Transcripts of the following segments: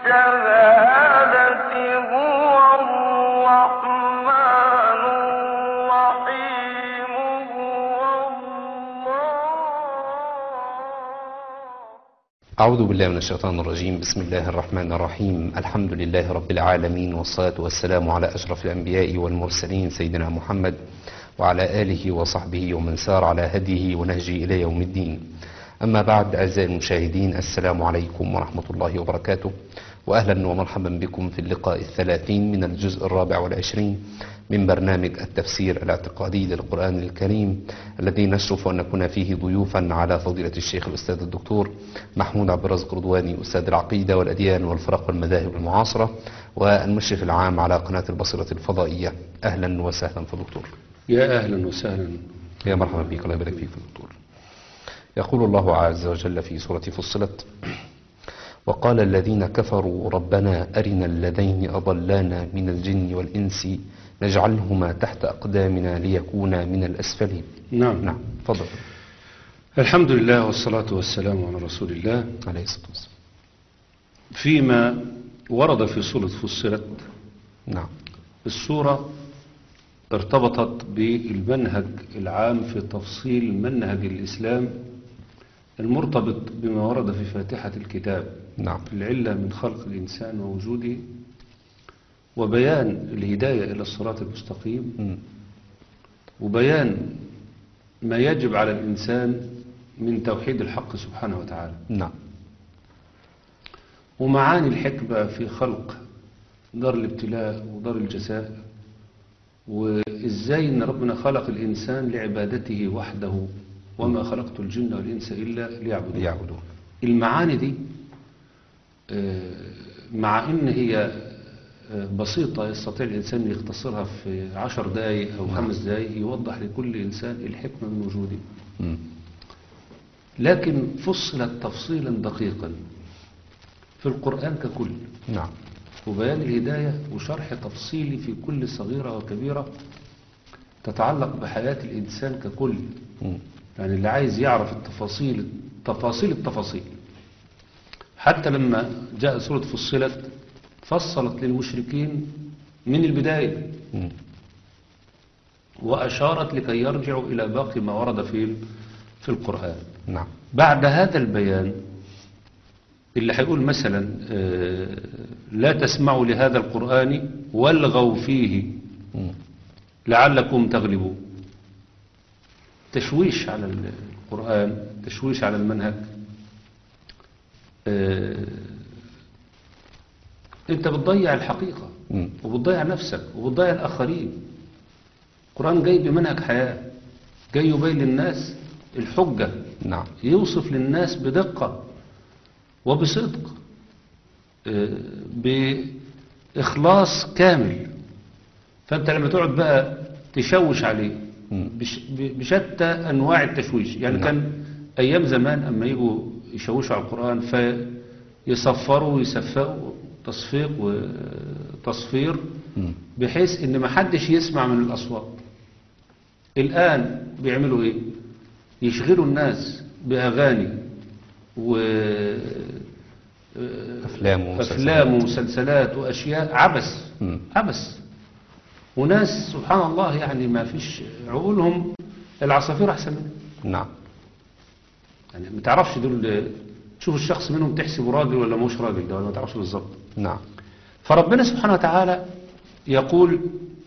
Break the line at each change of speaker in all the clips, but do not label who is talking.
الشهادة هو الرحمن الرحيم هو الله
أعوذ بالله من الشيطان الرجيم بسم الله الرحمن الرحيم الحمد لله رب العالمين والصلاة والسلام على أشرف الأنبياء والمرسلين سيدنا محمد وعلى آله وصحبه ومن سار على هديه ونهجه إلى يوم الدين أما بعد أعزائي المشاهدين السلام عليكم ورحمة الله وبركاته وأهلا ومرحبا بكم في اللقاء الثلاثين من الجزء الرابع والعشرين من برنامج التفسير الاعتقادي للقرآن الكريم الذي نشرف أن نكون فيه ضيوفا على فضيلة الشيخ الأستاذ الدكتور محمود عبد الرازق رضواني أستاذ العقيدة والأديان والفرق والمذاهب المعاصرة والمشرف العام على قناة البصيرة الفضائية أهلا وسهلا في الدكتور
يا أهلا وسهلا
يا مرحبا بك الله يبارك فيك في الدكتور يقول الله عز وجل في سورة فصلت وقال الذين كفروا ربنا أرنا اللذين أضلانا من الجن والإنس نجعلهما تحت أقدامنا ليكونا من الأسفلين
نعم
نعم تفضل
الحمد لله والصلاة والسلام على رسول الله
عليه الصلاة والسلام
فيما ورد في سورة فصلت
نعم
السورة ارتبطت بالمنهج العام في تفصيل منهج الإسلام المرتبط بما ورد في فاتحة الكتاب
نعم
العلة من خلق الإنسان ووجوده وبيان الهداية إلى الصراط المستقيم
مم.
وبيان ما يجب على الإنسان من توحيد الحق سبحانه وتعالى
نعم
ومعاني الحكمة في خلق دار الابتلاء ودار الجزاء وإزاي إن ربنا خلق الإنسان لعبادته وحده وما خلقت الجن والإنس إلا ليعبدون
ليعبدون
المعاني دي آه، مع إن هي آه، بسيطة يستطيع الإنسان أن يختصرها في عشر دقايق أو خمس دقايق يوضح لكل إنسان الحكمة من وجوده
مم.
لكن فصلت تفصيلا دقيقا في القرآن ككل
نعم
وبيان الهداية وشرح تفصيلي في كل صغيرة وكبيرة تتعلق بحياة الإنسان ككل
مم.
يعني اللي عايز يعرف التفاصيل تفاصيل التفاصيل حتى لما جاء سورة فصلت فصلت للمشركين من البداية
مم.
وأشارت لكي يرجعوا إلى باقي ما ورد في في القرآن
نعم
بعد هذا البيان اللي هيقول مثلا آه، لا تسمعوا لهذا القرآن والغوا فيه
مم.
لعلكم تغلبون تشويش على القرآن تشويش على المنهج آه، انت بتضيع الحقيقة
مم.
وبتضيع نفسك وبتضيع الآخرين القرآن جاي بمنهج حياة جاي يبين للناس الحجة
نعم
يوصف للناس بدقة وبصدق آه، بإخلاص كامل فأنت لما تقعد بقى تشوش عليه
مم.
بش- ب- بشتى أنواع التشويش يعني
نعم.
كان أيام زمان أما يجوا يشوشوا على القرآن فيصفروا ويسفقوا تصفيق وتصفير
مم.
بحيث ان ما حدش يسمع من الاصوات الان بيعملوا ايه يشغلوا الناس باغاني و
أفلام ومسلسلات.
افلام ومسلسلات واشياء عبث
مم.
عبث وناس سبحان الله يعني ما فيش عقولهم العصافير احسن منهم
نعم
يعني ما تعرفش دول تشوف الشخص منهم تحسبه راجل ولا مش راجل ده ولا ما تعرفش بالظبط
نعم
فربنا سبحانه وتعالى يقول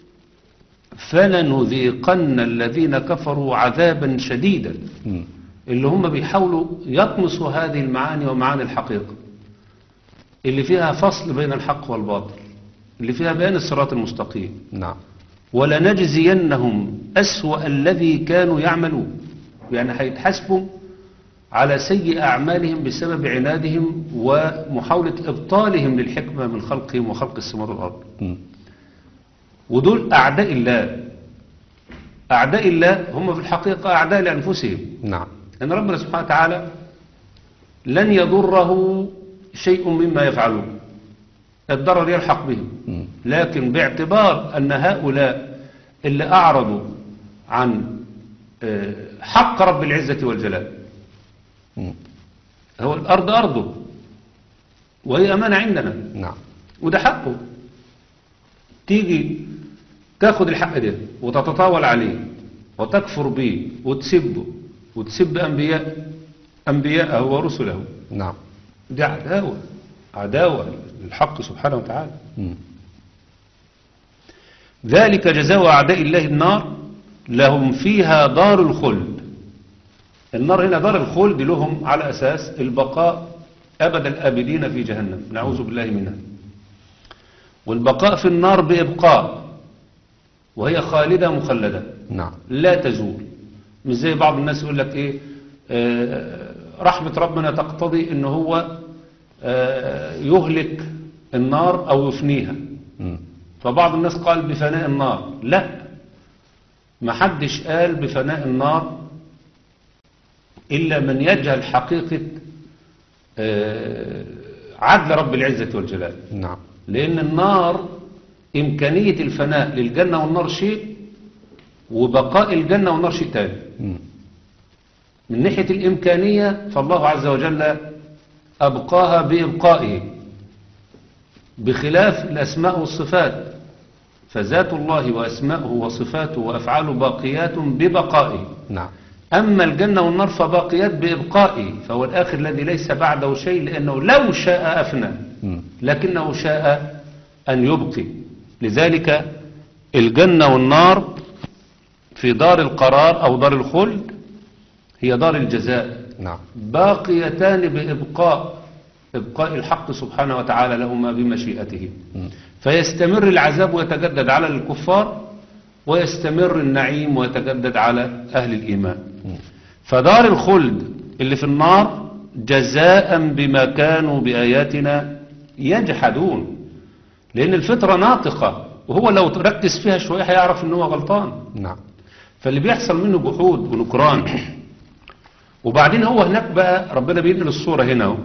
فلنذيقن الذين كفروا عذابا شديدا
مم.
اللي هم بيحاولوا يطمسوا هذه المعاني ومعاني الحقيقة اللي فيها فصل بين الحق والباطل اللي فيها بيان الصراط المستقيم
نعم
ولنجزينهم أسوأ الذي كانوا يعملون يعني هيتحاسبوا على سيء أعمالهم بسبب عنادهم ومحاولة إبطالهم للحكمة من خلقهم وخلق السماوات والأرض
مم.
ودول أعداء الله أعداء الله هم في الحقيقة أعداء لأنفسهم
نعم
لأن ربنا سبحانه وتعالى لن يضره شيء مما يفعلون الضرر يلحق بهم
مم.
لكن باعتبار أن هؤلاء اللي أعرضوا عن آه، حق رب العزة والجلال
مم.
هو الأرض أرضه وهي أمانة عندنا وده حقه تيجي تاخد الحق ده وتتطاول عليه وتكفر به وتسبه وتسب أنبياء أنبياءه ورسله
نعم
دي عداوة عداوة للحق سبحانه وتعالى
مم.
ذلك جزاء أعداء الله النار لهم فيها دار الخلد النار هنا دار الخلد لهم على أساس البقاء أبد الآبدين في جهنم نعوذ بالله منها والبقاء في النار بإبقاء وهي خالدة مخلدة
نعم
لا تزول مش زي بعض الناس يقول لك ايه آه، رحمة ربنا تقتضي ان هو آه، يهلك النار او يفنيها
مم.
فبعض الناس قال بفناء النار لا ما حدش قال بفناء النار إلا من يجهل حقيقة آه، عدل رب العزة والجلال
نعم
لأن النار إمكانية الفناء للجنة والنار شيء وبقاء الجنة والنار شيء تاني
مم.
من ناحية الإمكانية فالله عز وجل أبقاها بإبقائه بخلاف الأسماء والصفات فذات الله وأسماؤه وصفاته وأفعاله باقيات ببقائه
نعم
أما الجنة والنار فباقيات بإبقائه فهو الآخر الذي ليس بعده شيء لأنه لو شاء أفنى
مم.
لكنه شاء أن يبقي لذلك الجنة والنار في دار القرار أو دار الخلد هي دار الجزاء
نعم
باقيتان بإبقاء إبقاء الحق سبحانه وتعالى لهما بمشيئته
مم.
فيستمر العذاب ويتجدد على الكفار ويستمر النعيم ويتجدد على أهل الإيمان
مم.
فدار الخلد اللي في النار جزاء بما كانوا بآياتنا يجحدون لأن الفطرة ناطقة وهو لو ركز فيها شوية هيعرف ان هو غلطان
نعم
فاللي بيحصل منه جحود ونكران وبعدين هو هناك بقى ربنا بينقل الصورة هنا اهو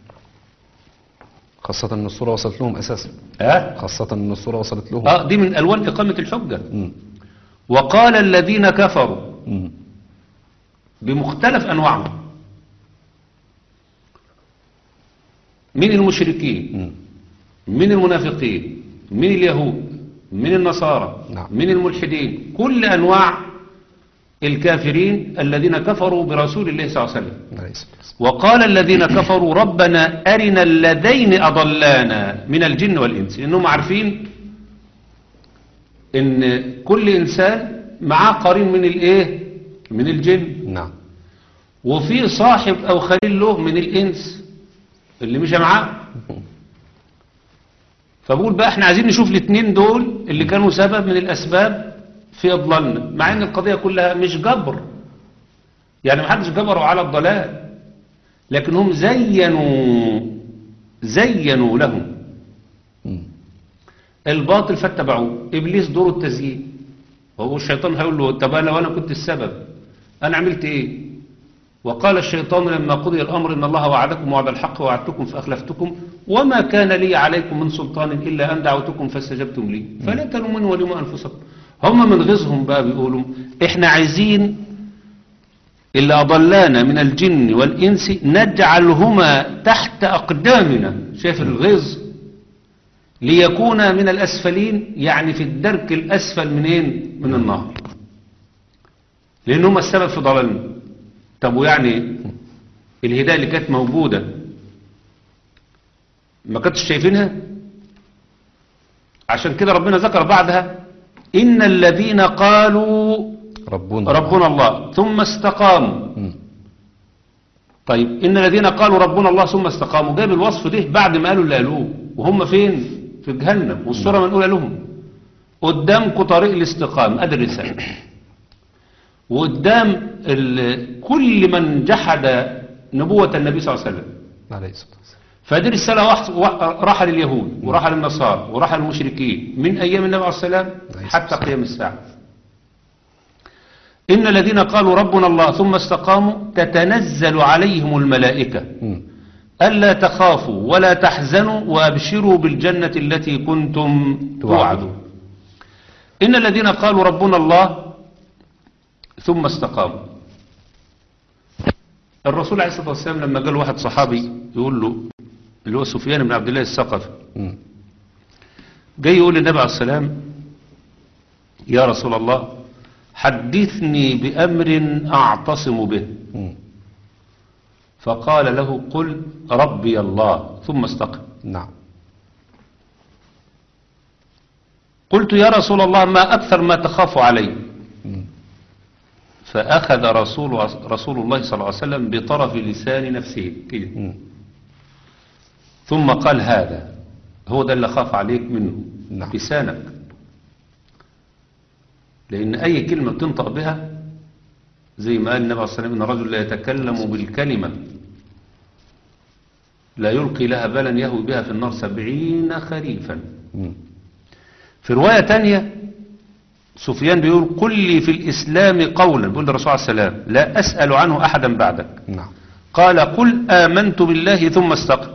خاصة ان الصورة وصلت لهم اساسا
ها
خاصة ان الصورة وصلت لهم
اه دي من الوان اقامة الحجة
مم.
وقال الذين كفروا
مم.
بمختلف انواعهم من المشركين
مم.
من المنافقين من اليهود من النصارى
نعم.
من الملحدين كل انواع الكافرين الذين كفروا برسول الله صلى الله عليه وسلم
عليه الصلاة والسلام.
وقال الذين كفروا ربنا أرنا اللذين أضلانا من الجن والإنس إنهم عارفين إن كل إنسان معاه قرين من الإيه من الجن
نعم
وفي صاحب أو خليل له من الإنس اللي مش معاه فبقول بقى احنا عايزين نشوف الاثنين دول اللي كانوا سبب من الأسباب في إضلالنا مع إن القضية كلها مش جبر يعني ما حدش جبروا على الضلال لكن هم زينوا زينوا لهم
مم.
الباطل فاتبعوه إبليس دوره التزيين وهو الشيطان هيقول له طب أنا وأنا كنت السبب أنا عملت إيه وقال الشيطان لما قضي الأمر إن الله وعدكم وعد الحق ووعدتكم فأخلفتكم وما كان لي عليكم من سلطان إلا أن دعوتكم فاستجبتم لي فلا تلوموني ولوموا أنفسكم هم من غزهم بقى بيقولوا إحنا عايزين اللي أضلانا من الجن والإنس نجعلهما تحت أقدامنا شايف الغز ليكون من الأسفلين يعني في الدرك الأسفل منين من النهر لأن هم السبب في ضلالنا طب ويعني الهداية اللي كانت موجودة ما كنتش شايفينها عشان كده ربنا ذكر بعدها إن الذين قالوا
ربنا
ربنا الله ثم استقاموا
مم.
طيب إن الذين قالوا ربنا الله ثم استقاموا جاب الوصف ده بعد ما قالوا اللي قالوه وهم فين في جهنم والسورة منقولة لهم قدامكم طريق الاستقامة أدي الرسالة وقدام ال- كل من جحد نبوة النبي صلى الله عليه وسلم
عليه الصلاة والسلام
فدي رسالة واحد- وا- راح لليهود وراح للنصارى وراح للمشركين من أيام النبي عليه السلام
عليه
حتى
الصلاة
قيام الساعة إن الذين قالوا ربنا الله ثم استقاموا تتنزل عليهم الملائكة
مم.
ألا تخافوا ولا تحزنوا وأبشروا بالجنة التي كنتم توعدون إن الذين قالوا ربنا الله ثم استقاموا الرسول عليه الصلاة والسلام لما قال واحد صحابي يقول له اللي هو سفيان بن عبد الله الثقفي
مم.
جاي يقول للنبي عليه السلام يا رسول الله حدثني بأمر أعتصم به
مم.
فقال له قل ربي الله ثم استقم
نعم
قلت يا رسول الله ما أكثر ما تخاف علي
مم.
فأخذ رسول, رسول الله صلى الله عليه وسلم بطرف لسان نفسه كده.
مم.
ثم قال هذا هو ده اللي خاف عليك منه
نعم.
لسانك لأن أي كلمة بتنطق بها زي ما قال النبي عليه الصلاة والسلام إن الرجل لا يتكلم بالكلمة لا يلقي لها بالا يهوي بها في النار سبعين خريفا
مم.
في رواية تانية سفيان بيقول قل لي في الإسلام قولا بيقول للرسول عليه السلام لا أسأل عنه أحدا بعدك
نعم
قال قل آمنت بالله ثم استقم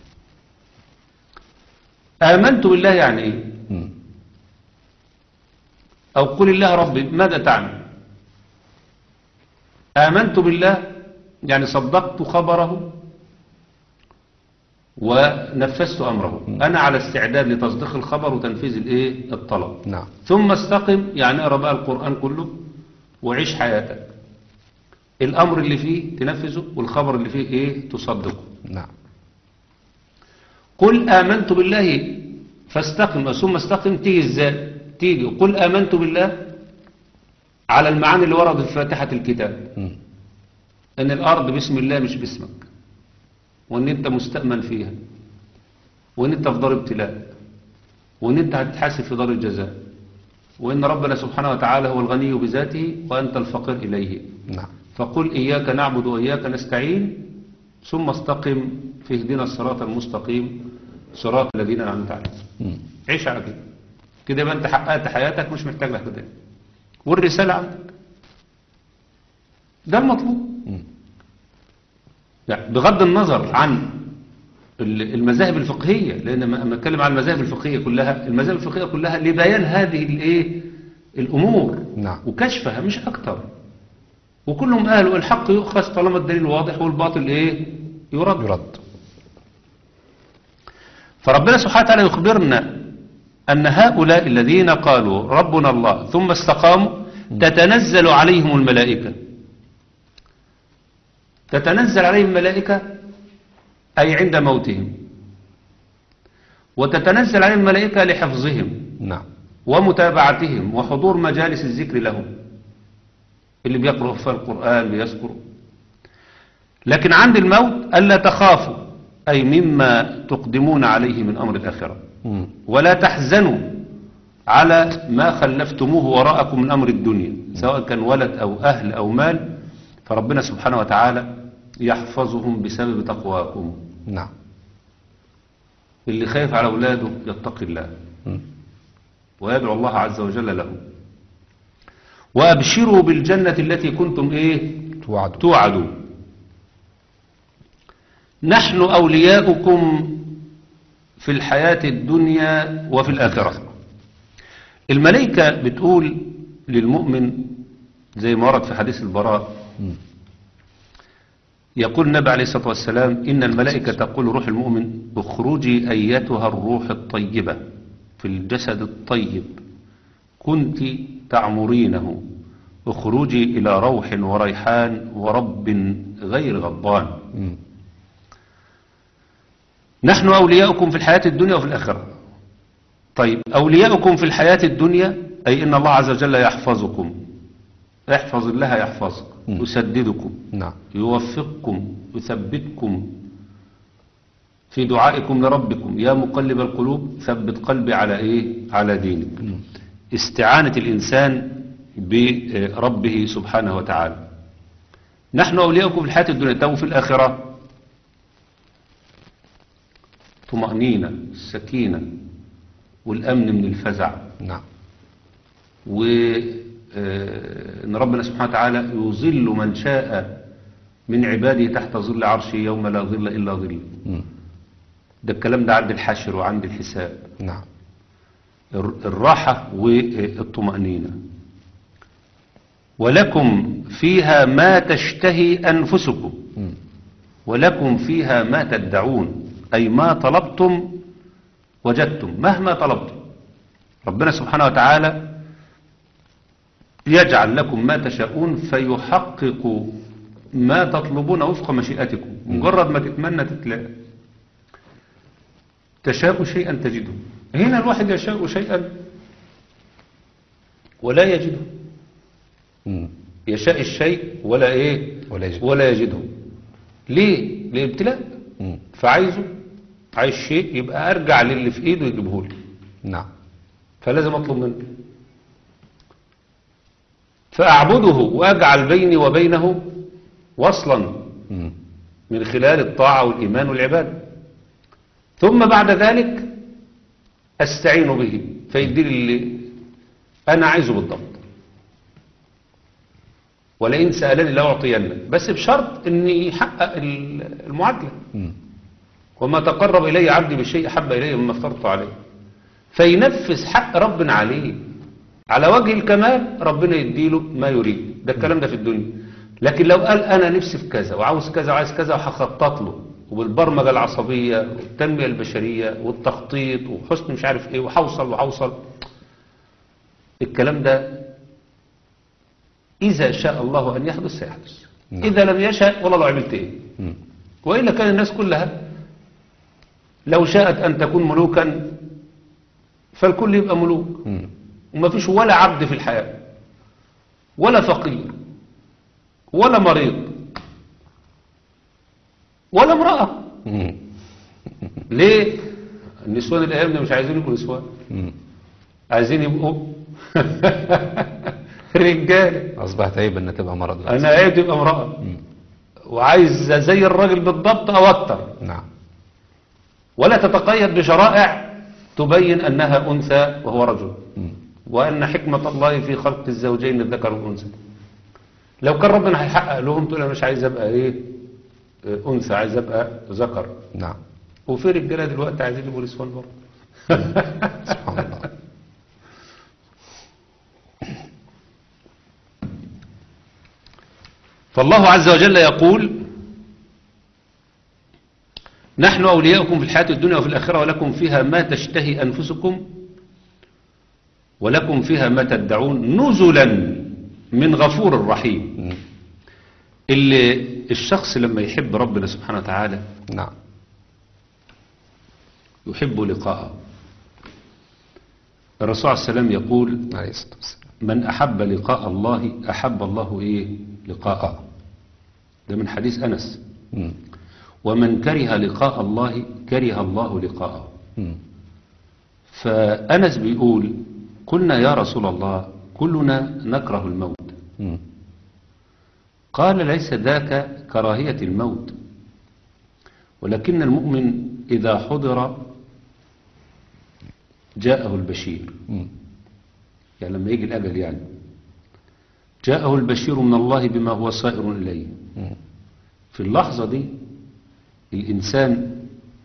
آمنت بالله يعني إيه
مم.
أو قل الله ربي ماذا تعني آمنت بالله يعني صدقت خبره ونفذت أمره أنا على استعداد لتصديق الخبر وتنفيذ الإيه الطلب
نعم
ثم استقم يعني اقرا بقى القرآن كله وعيش حياتك الأمر اللي فيه تنفذه والخبر اللي فيه إيه تصدقه
نعم
قل آمنت بالله فاستقم ثم استقم تيجي ازاي تيجي قل آمنت بالله على المعاني اللي وردت في فاتحة الكتاب
مم.
ان الارض باسم الله مش باسمك وان انت مستأمن فيها وان انت في دار ابتلاء وان انت هتتحاسب في دار الجزاء وان ربنا سبحانه وتعالى هو الغني بذاته وانت الفقير اليه
نعم
فقل إياك نعبد وإياك نستعين ثم استقم في اهدنا الصراط المستقيم صراط الذين أنعمت عليهم
مم.
عيش على كده كده يبقى أنت حققت حياتك مش محتاج لك تاني والرسالة عندك ده المطلوب
مم.
يعني بغض النظر عن ال- المذاهب الفقهية لأن لما لما أتكلم عن المذاهب الفقهية كلها المذاهب الفقهية كلها لبيان هذه الإيه الأمور
نعم.
وكشفها مش أكتر وكلهم قالوا الحق يؤخذ طالما الدليل واضح والباطل إيه يرد
يرد
فربنا سبحانه وتعالى يخبرنا أن هؤلاء الذين قالوا ربنا الله ثم استقاموا تتنزل عليهم الملائكة تتنزل عليهم الملائكة أي عند موتهم وتتنزل عليهم الملائكة لحفظهم
نعم
ومتابعتهم وحضور مجالس الذكر لهم اللي بيقرأ في القرآن بيذكر لكن عند الموت ألا تخافوا أي مما تقدمون عليه من أمر الآخرة
مم.
ولا تحزنوا على ما خلفتموه وراءكم من أمر الدنيا سواء كان ولد أو أهل أو مال فربنا سبحانه وتعالى يحفظهم بسبب تقواكم
نعم
اللي خايف على أولاده يتقي الله
مم.
ويدعو الله عز وجل له وأبشروا بالجنة التي كنتم إيه
توعد
توعدوا نحن أولياؤكم في الحياة الدنيا وفي الآخرة الملائكة بتقول للمؤمن زي ما ورد في حديث البراء
مم.
يقول النبي عليه الصلاة والسلام إن الملائكة تقول روح المؤمن اخرجي أيتها الروح الطيبة في الجسد الطيب كنت تعمرينه اخرجي إلى روح وريحان ورب غير غضبان
مم.
نحن أولياؤكم في الحياة الدنيا وفي الآخرة طيب أولياؤكم في الحياة الدنيا أي إن الله عز وجل يحفظكم يحفظ الله يحفظك
مم.
يسددكم
نعم
يوفقكم يثبتكم في دعائكم لربكم يا مقلب القلوب ثبت قلبي على ايه على دينك استعانة الإنسان بربه سبحانه وتعالى نحن أولياؤكم في الحياة الدنيا تو في الآخرة طمأنينة السكينة والأمن من الفزع
نعم
وأن ربنا سبحانه وتعالى يظل من شاء من عباده تحت ظل عرشه يوم لا ظل إلا ظل
مم.
ده الكلام ده عند الحشر وعند الحساب
نعم
الر- الراحة والطمأنينة ولكم فيها ما تشتهي أنفسكم
مم.
ولكم فيها ما تدعون أي ما طلبتم وجدتم مهما طلبتم ربنا سبحانه وتعالى يجعل لكم ما تشاءون فيحقق ما تطلبون وفق مشيئتكم مجرد ما تتمنى تتلاقى تشاء شيئا تجده هنا الواحد يشاء شيئا ولا يجده
مم.
يشاء الشيء ولا ايه
ولا يجد.
ولا يجده ليه لابتلاء
مم.
فعايزه عايز شيء يبقى ارجع للي في ايده يجيبه لي
نعم
فلازم اطلب منه فاعبده واجعل بيني وبينه وصلا
مم.
من خلال الطاعة والإيمان والعبادة ثم بعد ذلك أستعين به فيدير اللي أنا عايزه بالضبط ولئن سألني لأعطينه بس بشرط أن يحقق ال- المعادلة
مم.
وما تقرب إلي عبدي بشيء أحب إلي مما افترضت عليه فينفذ حق ربنا عليه على وجه الكمال ربنا يديله ما يريد ده الكلام ده في الدنيا لكن لو قال أنا نفسي في كذا وعاوز كذا وعايز كذا وهخطط له وبالبرمجة العصبية والتنمية البشرية والتخطيط وحسن مش عارف ايه وحوصل وحوصل الكلام ده إذا شاء الله أن يحدث سيحدث
نعم.
إذا لم يشاء والله لو عملت إيه
مم.
وإلا كان الناس كلها لو شاءت أن تكون ملوكا فالكل يبقى ملوك
مم.
وما فيش ولا عبد في الحياة ولا فقير ولا مريض ولا امرأة
مم.
ليه النسوان الأيام دي مش عايزين يبقوا نسوان
مم.
عايزين يبقوا رجال
أصبحت عيب أن تبقى مرض دلوقتي.
أنا عايز تبقى امرأة وعايز زي الراجل بالضبط أو أكتر
نعم
ولا تتقيد بشرائع تبين أنها أنثى وهو رجل
مم.
وأن حكمة الله في خلق الزوجين الذكر والأنثى لو كان ربنا هيحقق لهم تقول أنا مش عايز أبقى إيه آه، أنثى عايز أبقى ذكر
نعم
وفي رجالة دلوقتي عايزين يبقوا نسوان برضه
سبحان الله
فالله عز وجل يقول نحن أولياؤكم في الحياة الدنيا وفي الآخرة ولكم فيها ما تشتهي أنفسكم ولكم فيها ما تدعون نزلا من غفور رحيم
مم.
اللي الشخص لما يحب ربنا سبحانه وتعالى
نعم
يحب لقاءه الرسول عليه السلام يقول
عليه الصلاة والسلام
من أحب لقاء الله أحب الله إيه لقاءه ده من حديث أنس
مم.
ومن كره لقاء الله كره الله لقاءه
مم.
فأنس بيقول قلنا يا رسول الله كلنا نكره الموت
مم.
قال ليس ذاك كراهية الموت ولكن المؤمن إذا حضر جاءه البشير
مم.
يعني لما يجي الأجل يعني جاءه البشير من الله بما هو صائر إليه
مم.
في اللحظة دي الإنسان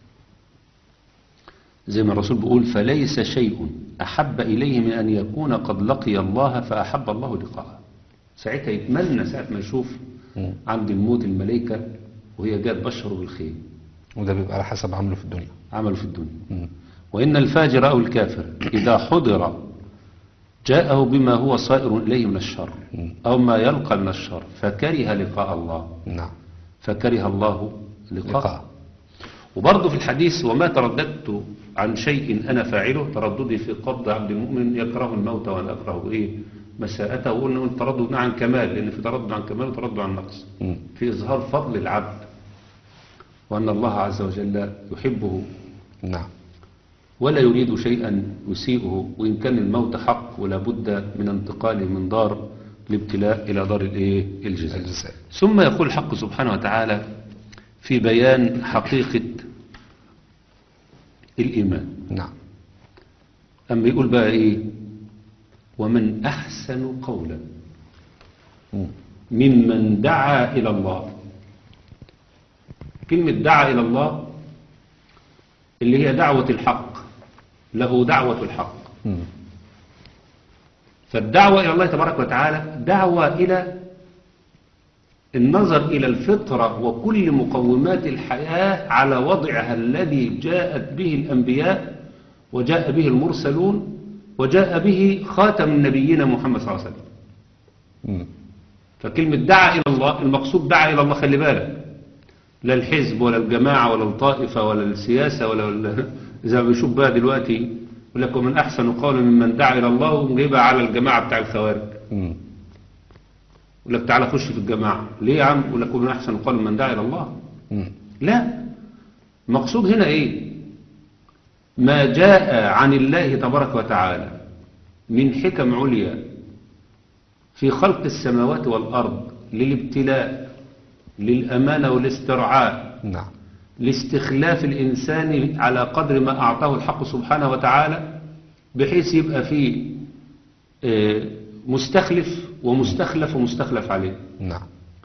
زي ما الرسول بيقول فليس شيء أحب إليه من أن يكون قد لقي الله فأحب الله لقاءه ساعتها يتمنى ساعة ما يشوف
مم.
عند الموت الملائكة وهي جاءت بشره بالخير
وده بيبقى على حسب عمله في الدنيا
عمله في الدنيا
مم.
وإن الفاجر أو الكافر إذا حضر جاءه بما هو صائر إليه من الشر
مم.
أو ما يلقى من الشر فكره لقاء الله
نعم
فكره الله لقاءه
لقاء
وبرضه في الحديث وما ترددت عن شيء أنا فاعله ترددي في قبض عبد المؤمن يكره الموت وأنا أكره إيه مساءته وقلنا التردد عن كمال لأن في تردد عن كمال وتردد عن نقص
مم.
في إظهار فضل العبد وأن الله عز وجل يحبه
نعم
ولا يريد شيئا يسيئه وإن كان الموت حق ولا بد من انتقاله من دار الابتلاء إلى دار الإيه؟ الجزاء
الجزاء
ثم يقول الحق سبحانه وتعالى في بيان حقيقة الإيمان
نعم
أما يقول بقى إيه ومن أحسن قولا
مم.
ممن دعا إلى الله كلمة دعا إلى الله اللي هي دعوة الحق له دعوة الحق
مم.
فالدعوة إلى الله تبارك وتعالى دعوة إلى النظر إلى الفطرة وكل مقومات الحياة على وضعها الذي جاءت به الأنبياء وجاء به المرسلون وجاء به خاتم النبيين محمد صلى الله عليه وسلم
مم.
فكلمة دعا إلى الله المقصود دعا إلى الله خلي بالك لا الحزب ولا الجماعة ولا الطائفة ولا السياسة ولا ولا- زي ما بنشوف بقى دلوقتي يقول لك ومن أحسن قولا ممن دعا إلى الله وجايبها على الجماعة بتاع الخوارج
مم.
يقول لك تعالى خش في الجماعة ليه يا عم يقول لك ومن أحسن قولا ممن دعا إلى الله
مم.
لا المقصود هنا ايه ما جاء عن الله تبارك وتعالى من حكم عليا في خلق السماوات والأرض للابتلاء للأمانة والاسترعاء
نعم
لاستخلاف الإنسان على قدر ما أعطاه الحق سبحانه وتعالى بحيث يبقى فيه آه، مستخلف ومستخلف ومستخلف عليه
نعم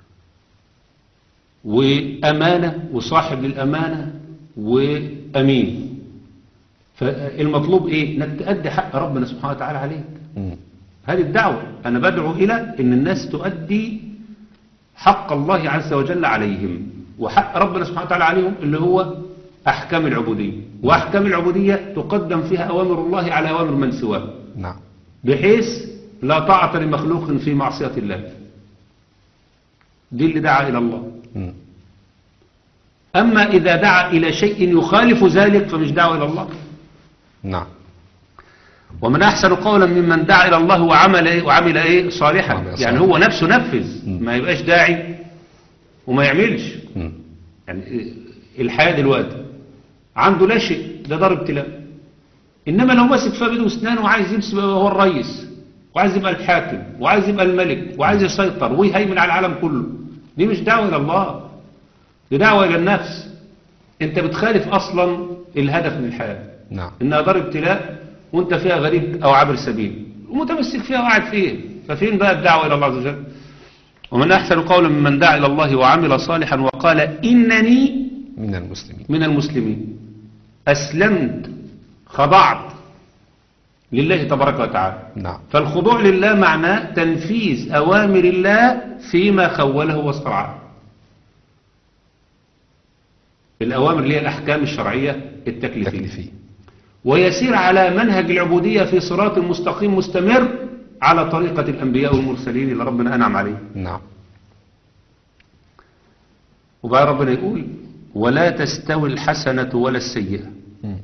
وأمانة وصاحب للأمانة وأمين فالمطلوب إيه؟ إنك تأدي حق ربنا سبحانه وتعالى عليك
مم.
هذه الدعوة أنا بدعو إلى إن الناس تؤدي حق الله عز وجل عليهم وحق ربنا سبحانه وتعالى عليهم اللي هو أحكام العبودية وأحكام العبودية تقدم فيها أوامر الله على أوامر من سواه
نعم
بحيث لا طاعة لمخلوق في معصية الله دي اللي دعا إلى الله
مم.
أما إذا دعا إلى شيء يخالف ذلك فمش دعوة إلى الله
نعم
ومن أحسن قولا ممن دعا إلى الله وعمل إيه, وعمل إيه صالحا
وعمل
يعني
صالحا.
هو نفسه نفذ ما يبقاش داعي وما يعملش
مم.
يعني الحياة دلوقتي عنده لا شيء ده دار ابتلاء إنما لو مسك فيها بيده واسنانه وعايز يمسك يبقى هو الرئيس وعايز يبقى الحاكم وعايز يبقى الملك وعايز يسيطر ويهيمن على العالم كله دي مش دعوة إلى الله دي دعوة إلى النفس أنت بتخالف أصلا الهدف من الحياة
نعم
إنها دار ابتلاء وأنت فيها غريب أو عابر سبيل ومتمسك فيها وقاعد فيه ففين بقى الدعوة إلى الله عز وجل ومن أحسن قولا ممن دعا إلى الله وعمل صالحا وقال إنني
من المسلمين
من المسلمين أسلمت خضعت لله تبارك وتعالى
نعم
فالخضوع لله معناه تنفيذ أوامر الله فيما خوله واسترعاه الأوامر اللي هي الأحكام الشرعية التكليفية
تكليفي
ويسير على منهج العبودية في صراط مستقيم مستمر على طريقة الأنبياء والمرسلين اللي ربنا أنعم عليه
نعم
وبقى ربنا يقول ولا تستوي الحسنة ولا السيئة
مم.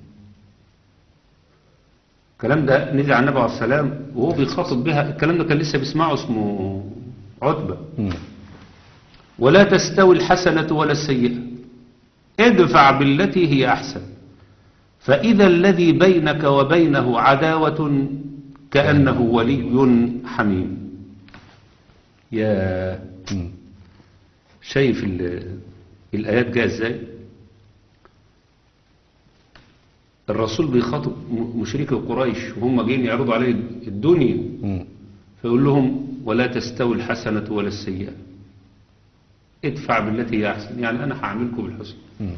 الكلام ده نزل على النبي عليه السلام وهو بيخاطب بها الكلام ده كان لسه بيسمعه اسمه عتبة
مم.
ولا تستوي الحسنة ولا السيئة ادفع بالتي هي أحسن فإذا الذي بينك وبينه عداوة كأنه ولي حميم يا
مم.
شايف ال- الآيات جاء ازاي الرسول بيخاطب م- مشركي قريش وهم جايين يعرضوا عليه الدنيا
مم.
فيقول لهم ولا تستوي الحسنة ولا السيئة ادفع بالتي هي أحسن يعني أنا هعملكم بالحسن
مم.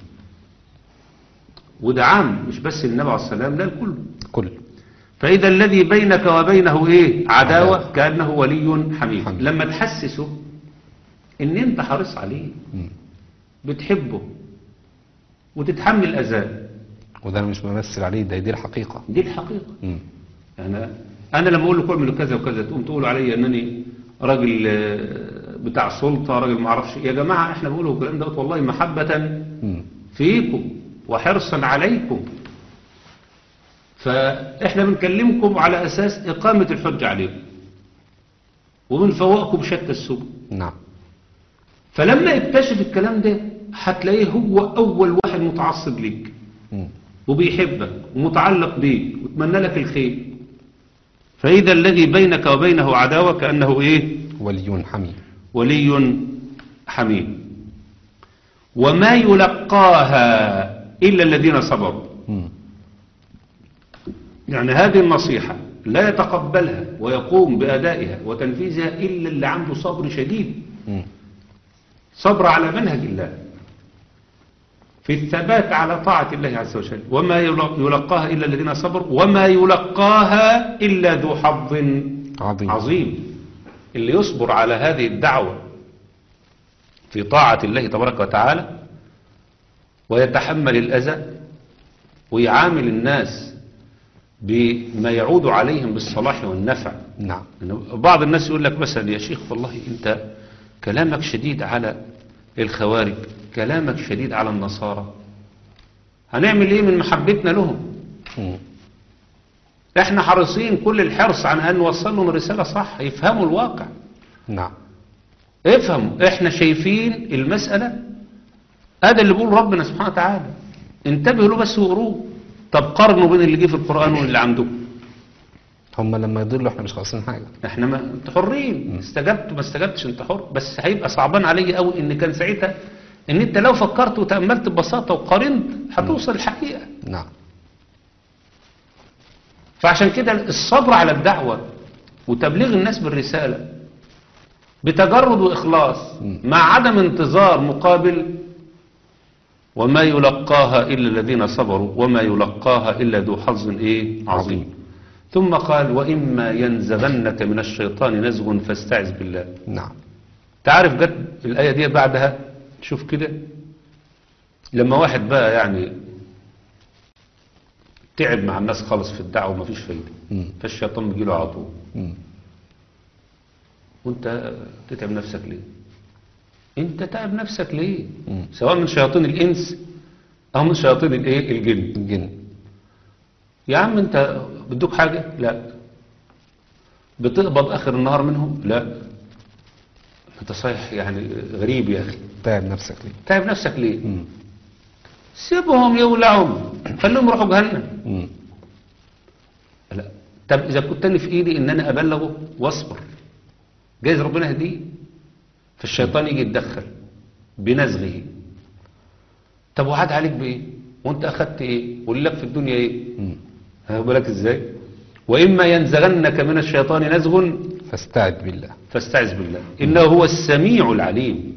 وده عام مش بس للنبي عليه السلام لا الكل
كل
فإذا الذي بينك وبينه إيه عداوة
عداوة.
كأنه ولي حميم
حميم.
لما تحسسه إن أنت حريص عليه
مم.
بتحبه وتتحمل أذاه
وده انا مش بمثل عليه ده دي الحقيقة
دي الحقيقة
مم.
يعني أنا لما أقول لكم اعملوا كذا وكذا تقوم تقولوا علي أنني راجل آه، بتاع سلطة راجل ما اعرفش يا جماعة احنا بنقوله الكلام دوت والله محبة
مم.
فيكم وحرصا عليكم فاحنا بنكلمكم على أساس إقامة الحجة عليكم وبنفوقكم شتى السبل
نعم
فلما يكتشف الكلام ده هتلاقيه هو أول واحد متعصب ليك
مم.
وبيحبك ومتعلق بيك وتمنى لك الخير فإذا الذي بينك وبينه عداوة كأنه إيه
ولي حميد
ولي حميم وما يلقاها إلا الذين صبروا
مم.
يعني هذه النصيحة لا يتقبلها ويقوم بأدائها وتنفيذها إلا اللي عنده صبر شديد
مم.
صبر على منهج الله في الثبات على طاعة الله عز وجل وما يلق- يلقاها إلا الذين صبروا وما يلقاها إلا ذو حظ
عظيم
عظيم اللي يصبر على هذه الدعوة في طاعة الله تبارك وتعالى ويتحمل الأذى ويعامل الناس بما يعود عليهم بالصلاح والنفع
نعم
إنه بعض الناس يقول لك مثلا يا شيخ والله انت كلامك شديد على الخوارج كلامك شديد على النصارى هنعمل ايه من محبتنا لهم
مم.
احنا حريصين كل الحرص عن ان نوصل لهم الرسالة صح يفهموا الواقع
نعم
افهموا احنا شايفين المسألة هذا اللي بيقول ربنا سبحانه وتعالى انتبهوا له بس وقروه طب قارنوا بين اللي جه في القرآن واللي عندكم
هم لما يضلوا احنا مش خالصين حاجة
احنا ما انت حرين استجبت ما استجبتش انت حر بس هيبقى صعبان عليا قوي ان كان ساعتها ان انت لو فكرت وتأملت ببساطة وقارنت هتوصل الحقيقة
نعم
فعشان كده الصبر على الدعوة وتبليغ الناس بالرسالة بتجرد وإخلاص مع عدم انتظار مقابل وما يلقاها إلا الذين صبروا وما يلقاها إلا ذو حظ إيه عظيم ثم قال وإما ينزغنك من الشيطان نزغ فاستعذ بالله
نعم
تعرف جت الآية دي بعدها شوف كده لما واحد بقى يعني تعب مع الناس خالص في الدعوة ومفيش فايدة
مم.
فالشيطان بيجيله على طول
مم.
وانت تتعب نفسك ليه انت تعب نفسك ليه
مم.
سواء من شياطين الانس او من شياطين الايه الجن
الجن
يا عم انت بدوك حاجة لا بتقبض اخر النهار منهم لا انت صحيح يعني غريب يا اخي
تعب نفسك ليه
تعب نفسك ليه
مم.
سيبهم يولعوا خليهم يروحوا جهنم
مم.
لا طب اذا كنت انا في ايدي ان انا ابلغه واصبر جايز ربنا يهديه فالشيطان يجي يتدخل بنزغه طب وعد عليك بايه وانت اخدت ايه واللي لك في الدنيا ايه
مم.
هاخد بالك ازاي واما ينزغنك من الشيطان نزغ
فاستعذ بالله
فاستعذ بالله إنه هو السميع العليم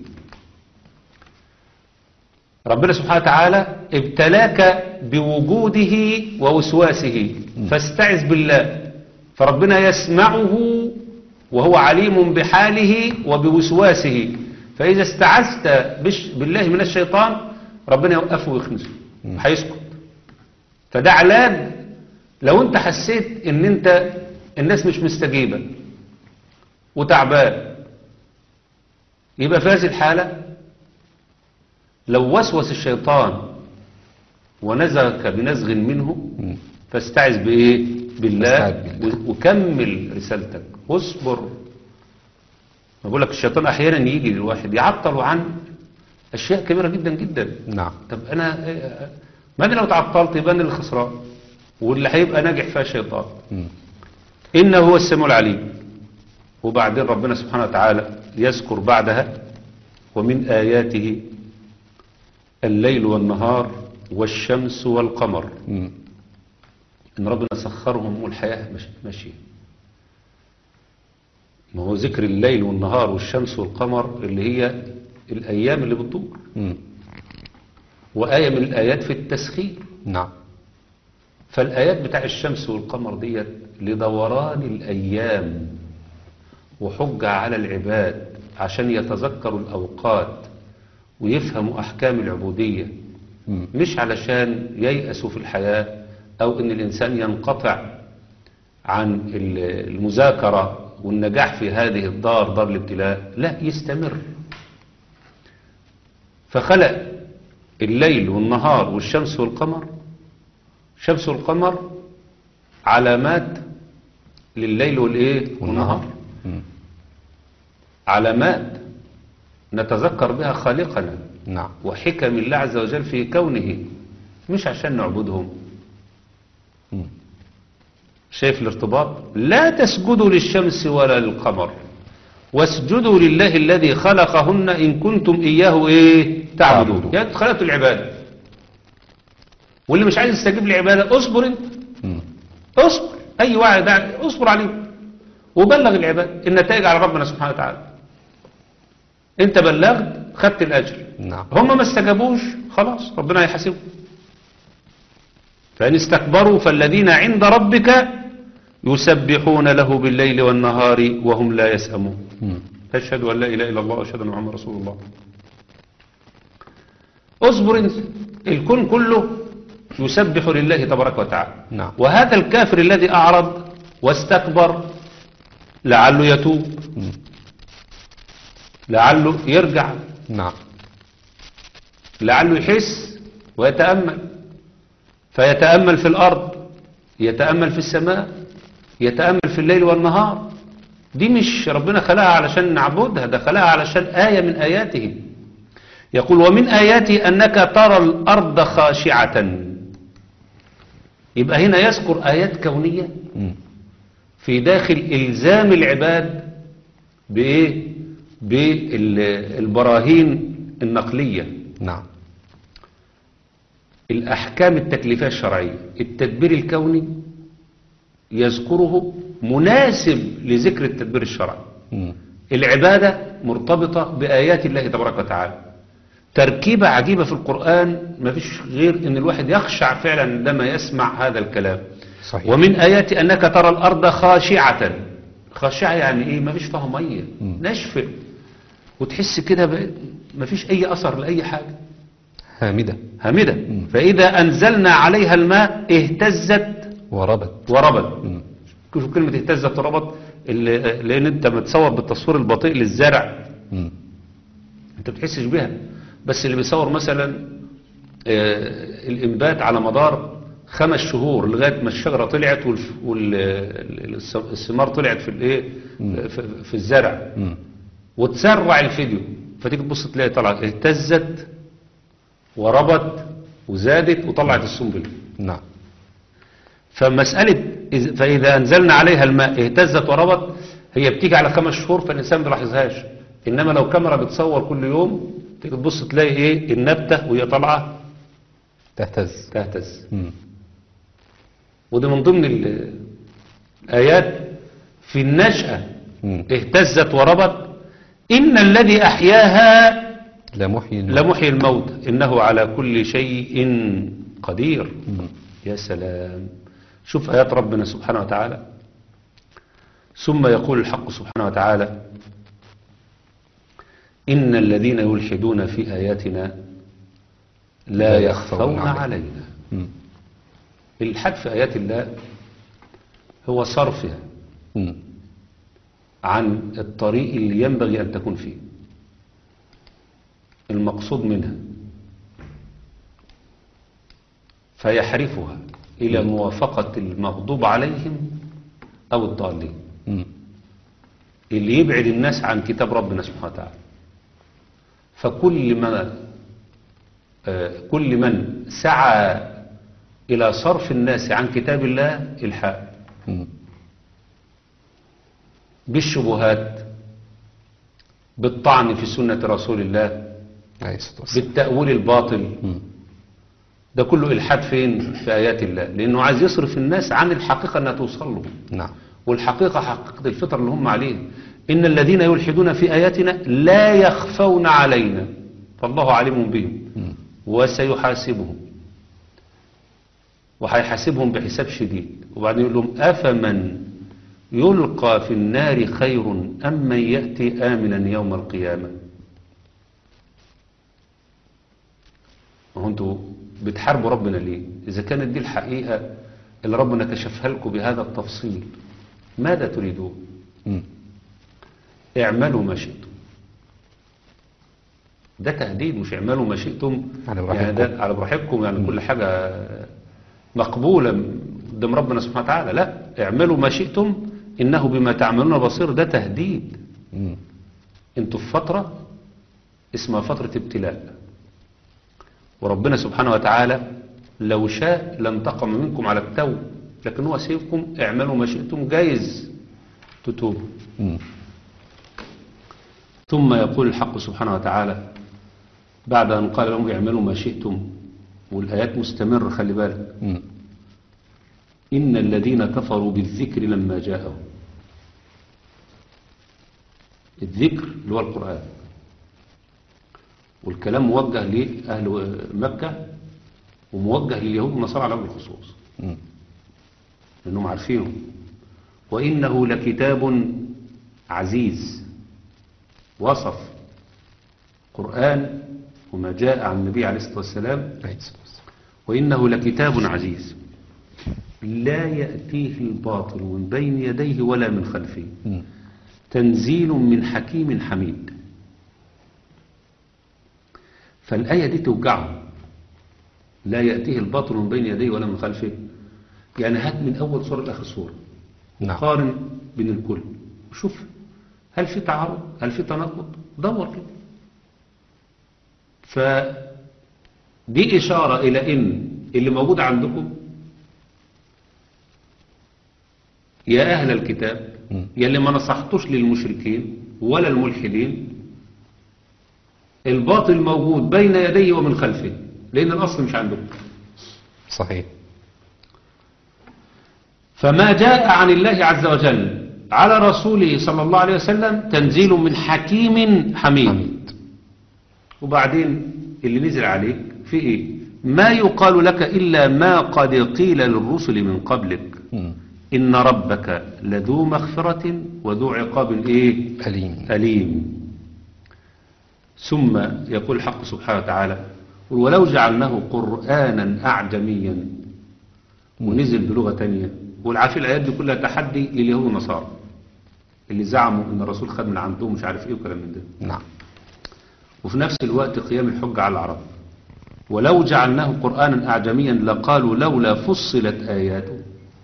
ربنا سبحانه وتعالى ابتلاك بوجوده ووسواسه فاستعذ بالله فربنا يسمعه وهو عليم بحاله وبوسواسه فإذا استعذت بش- بالله من الشيطان ربنا يوقفه ويخنزه هيسكت فده علاج لو انت حسيت ان انت الناس مش مستجيبة وتعبان يبقى في هذه الحالة لو وسوس الشيطان ونزغك بنزغ منه
مم.
فاستعذ بإيه بالله,
فاستعذ بالله.
و- وكمل رسالتك واصبر ما بقول لك الشيطان أحيانا يجي للواحد يعطل عن أشياء كبيرة جدا جدا
نعم
طب أنا إيه- ما أنا لو تعطلت يبقى أنا اللي خسران واللي هيبقى ناجح فيها الشيطان
مم.
إنه هو السميع العليم وبعدين ربنا سبحانه وتعالى يذكر بعدها ومن آياته الليل والنهار والشمس والقمر
مم.
إن ربنا سخرهم والحياة مش- ماشية ما هو ذكر الليل والنهار والشمس والقمر اللي هي الأيام اللي بتدور
مم.
وآية من الآيات في التسخير
نعم
فالآيات بتاع الشمس والقمر ديت لدوران الأيام وحجة على العباد عشان يتذكروا الأوقات ويفهموا أحكام العبودية
مم.
مش علشان ييأسوا في الحياة أو إن الإنسان ينقطع عن ال- المذاكرة والنجاح في هذه الدار دار الابتلاء لا يستمر فخلق الليل والنهار والشمس والقمر الشمس والقمر علامات لليل والايه والنهار
مم.
علامات نتذكر بها خالقنا
نعم
وحكم الله عز وجل في كونه مش عشان نعبدهم
مم.
شايف الارتباط لا تسجدوا للشمس ولا للقمر واسجدوا لله الذي خلقهن إن كنتم إياه إيه تعبدون
تعبدون.
يعني خلقتوا العبادة واللي مش عايز يستجيب للعبادة اصبر انت
مم.
اصبر أي واحد داعي اصبر عليه وبلغ العبادة النتائج على ربنا سبحانه وتعالى انت بلغت خدت الأجر
نعم
هم ما استجابوش خلاص ربنا هيحاسبهم فإن استكبروا فالذين عند ربك يسبحون له بالليل والنهار وهم لا يسأمون
مم.
أشهد أن لا إله إلا الله وأشهد أن محمد رسول الله اصبر انت الكون كله يسبح لله تبارك وتعالى
نعم.
وهذا الكافر الذي أعرض واستكبر لعله يتوب
مم.
لعله يرجع
نعم
لعله يحس ويتأمل فيتأمل في الأرض يتأمل في السماء يتأمل في الليل والنهار دي مش ربنا خلقها علشان نعبدها ده خلقها علشان آية من آياته يقول ومن آياته أنك ترى الأرض خاشعة يبقى هنا يذكر آيات كونية
مم.
في داخل إلزام العباد بإيه بالبراهين النقلية
نعم
الأحكام التكليفية الشرعية التدبير الكوني يذكره مناسب لذكر التدبير الشرعي
مم.
العبادة مرتبطة بآيات الله تبارك وتعالى تركيبة عجيبة في القرآن ما فيش غير ان الواحد يخشع فعلا عندما يسمع هذا الكلام
صحيح.
ومن آيات أنك ترى الأرض خاشعة خاشعة يعني ايه ما فيش فيها مية
مم.
ناشفة وتحس كده ب- ما فيش أي أثر لأي حاجة
هامدة
هامدة فإذا أنزلنا عليها الماء اهتزت
وربت
وربت
مم.
شوف كلمة اهتزت وربت اللي لأن أنت متصور بالتصوير البطيء للزرع
مم.
أنت بتحسش بيها بس اللي بيصور مثلا آه، الإنبات على مدار خمس شهور لغاية ما الشجرة طلعت والثمار طلعت في الايه في- في الزرع
مم.
وتسرع الفيديو فتيجي تبص تلاقي طلعت اهتزت وربت وزادت وطلعت السنبل
نعم
فمسألة إذ- فإذا أنزلنا عليها الماء اهتزت وربت هي بتيجي على خمس شهور فالإنسان ما بيلاحظهاش إنما لو كاميرا بتصور كل يوم تيجي تبص تلاقي إيه النبتة وهي طالعة
تهتز
تهتز
مم.
وده من ضمن الآيات في النشأة
مم.
اهتزت وربت إن الذي أحياها
لا محيي الموت.
لمحيي الموت إنه على كل شيء قدير
مم.
يا سلام شوف آيات ربنا سبحانه وتعالى ثم يقول الحق سبحانه وتعالى إن الذين يلحدون في آياتنا لا
لا
يخفون
يخفون علينا.
علينا
مم.
الحد في آيات الله هو صرفها
مم.
عن الطريق اللي ينبغي أن تكون فيه المقصود منها فيحرفها إلى موافقة المغضوب عليهم أو الضالين
مم.
اللي يبعد الناس عن كتاب ربنا سبحانه وتعالى فكل ما آه، كل من سعى إلى صرف الناس عن كتاب الله الحاق
مم.
بالشبهات بالطعن في سنة رسول الله
عليه الصلاة والسلام
بالتأويل الباطل
مم.
ده كله إلحاد فين في آيات الله لأنه عايز يصرف الناس عن الحقيقة أنها توصل له
نعم
والحقيقة حقيقة الفطر اللي هم عليه إن الذين يلحدون في آياتنا لا يخفون علينا فالله عليم بهم
مم.
وسيحاسبهم وهيحاسبهم بحساب شديد وبعدين يقول لهم أفمن يلقى في النار خير أم من يأتي آمنا يوم القيامة ما هو انتوا بتحاربوا ربنا ليه إذا كانت دي الحقيقة اللي ربنا كشفها لكم بهذا التفصيل ماذا تريدون
مم.
اعملوا ما شئتم ده تهديد مش اعملوا ما شئتم
على
يعني
براحتكم.
ده على براحتكم يعني كل حاجة مقبولة قدام ربنا سبحانه وتعالى لا اعملوا ما شئتم إنه بما تعملون بصير ده تهديد
مم.
انتوا في فترة اسمها فترة ابتلاء وربنا سبحانه وتعالى لو شاء لانتقم منكم على التو لكن هو سيبكم اعملوا ما شئتم جايز تتوبوا
مم.
ثم يقول الحق سبحانه وتعالى بعد أن قال لهم اعملوا ما شئتم والآيات مستمرة خلي بالك
مم.
إن الذين كفروا بالذكر لما جاءهم الذكر اللي هو القرآن والكلام موجه لأهل مكة وموجه لليهود والنصارى على وجه الخصوص
مم.
لأنهم عارفينه وإنه لكتاب عزيز وصف قرآن وما جاء عن النبي عليه الصلاة والسلام
عليه الصلاة والسلام.
وإنه لكتاب عزيز لا يأتيه الباطل من بين يديه ولا من خلفه
مم.
تنزيل من حكيم حميد فالآية دي توجعه لا يأتيه الباطل من بين يديه ولا من خلفه يعني هات من أول صورة لآخر صورة
نعم
قارن بين الكل شوف هل في تعارض هل في تناقض دور كده فدي إشارة إلى إن اللي موجود عندكم يا أهل الكتاب
مم.
يا اللي ما نصحتوش للمشركين ولا الملحدين الباطل موجود بين يديه ومن خلفه لأن الأصل مش عندكم
صحيح
فما جاء عن الله عز وجل على رسوله صلى الله عليه وسلم تنزيل من حكيم حميد
حميد
وبعدين اللي نزل عليك في ايه ما يقال لك إلا ما قد قيل للرسل من قبلك
مم.
إن ربك لذو مغفرة وذو عقاب ايه
أليم
أليم ثم يقول الحق سبحانه وتعالى قل ولو جعلناه قرآنا أعجميا ونزل بلغة تانية والعافية الآيات دي كلها تحدي لليهود والنصارى اللي زعموا ان الرسول خد من عندهم مش عارف ايه وكلام من ده
نعم
وفي نفس الوقت قيام الحجة على العرب ولو جعلناه قرآنا أعجميا لقالوا لولا فصلت آياته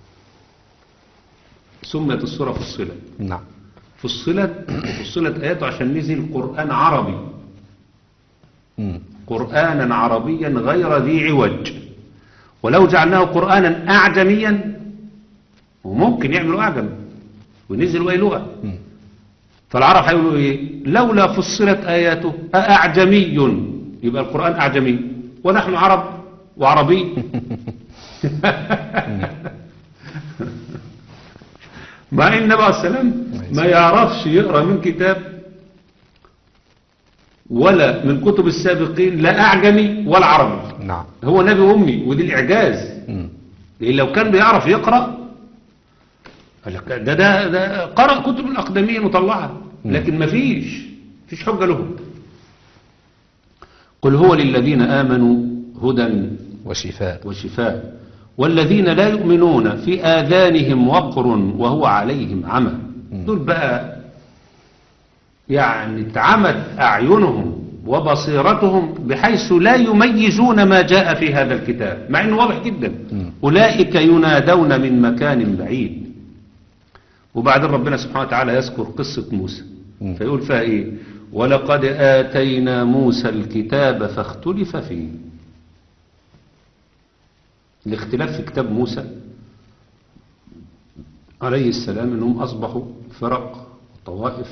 سميت السورة فصلت
نعم
فصلت وفصلت آياته عشان نزل قرآن عربي
مم.
قرآنا عربيا غير ذي عوج ولو جعلناه قرآنا أعجميا وممكن يعملوا أعجم ونزلوا أي لغة
مم.
فالعرب هيقولوا إيه لولا فصلت آياته أأعجمي يبقى القرآن أعجمي ونحن عرب وعربي مع ان النبي عليه السلام ما يعرفش يقرأ من كتاب ولا من كتب السابقين لا أعجمي ولا عربي
نعم
هو نبي أمي ودي الإعجاز
مم.
لأن لو كان بيعرف يقرأ قال لك ده ده ده قرأ كتب الأقدمية مطلعة لكن ما فيش فيش حجة له قل هو للذين آمنوا هدى
وشفاء
وشفاء والذين لا يؤمنون في آذانهم وقر وهو عليهم عمى دول بقى يعني اتعمت أعينهم وبصيرتهم بحيث لا يميزون ما جاء في هذا الكتاب مع أنه واضح جدا أولئك ينادون من مكان بعيد وبعدين ربنا سبحانه وتعالى يذكر قصة موسى
مم.
فيقول فيها إيه ولقد آتينا موسى الكتاب فاختلف فيه الاختلاف في كتاب موسى عليه السلام انهم اصبحوا فرق وطوائف